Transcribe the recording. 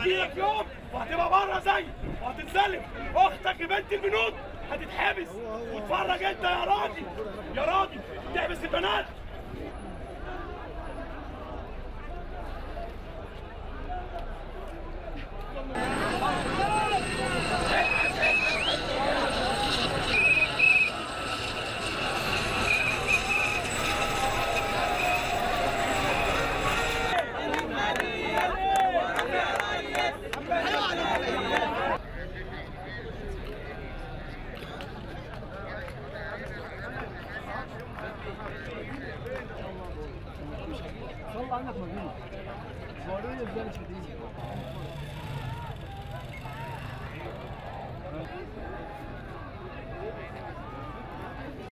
هتجيلك يوم وهتبقى بره زي وهتتسلم اختك بنت البنود هتتحبس واتفرج انت يا راجل يا راجل تحبس البنات طلع عنك مجنون وريني ازاي مش هتيجي